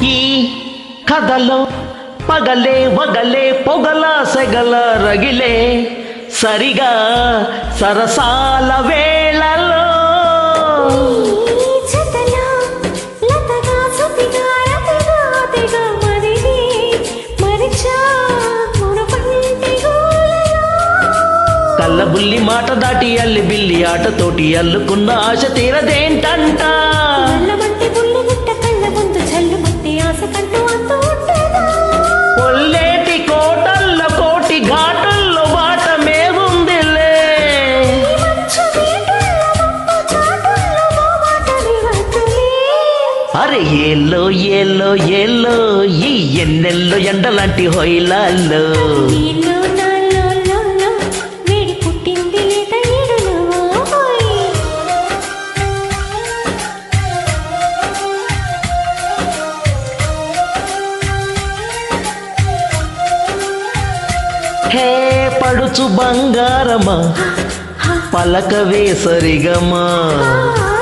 ఈ కథలో పగలే వగలే పొగల సెగల రగిలే సరిగా సరసాల వేళలో ఈ చెతలో లతగా సుతిగా రతిగా తెగా మదిని మరిచా మునుపంటి గోలలో కళ్ళబుల్లి మాట దాటి అల్లి బిల్లి ఆటతోటి అల్లుకున్న ఆశ తీరదేంటంట నల్లమంటి బుల్లి గుట్ట కళ్ళ ముందు చల్లుమంటే ఆశ కంటూ అంటూ ఉంటదా కొల్లేటి కోటల్ల కోటి ఘాటల్లో బాట మేగుందిలే ఈ మంచు వీటుల్లో మబ్బు చాటుల్లో మోమాట వివతులే అరే ఏల్లో ఏల్లో ఏల్లో ఈ ఎన్నెల్లో ఎండలాంటి హొయిలాల్లో నీలో నాలో లోలో వేడి పుట్టింది లేత ఈడులో ఓయ్ హే పడుచు బంగారమా పలకవే సరిగమా ఆ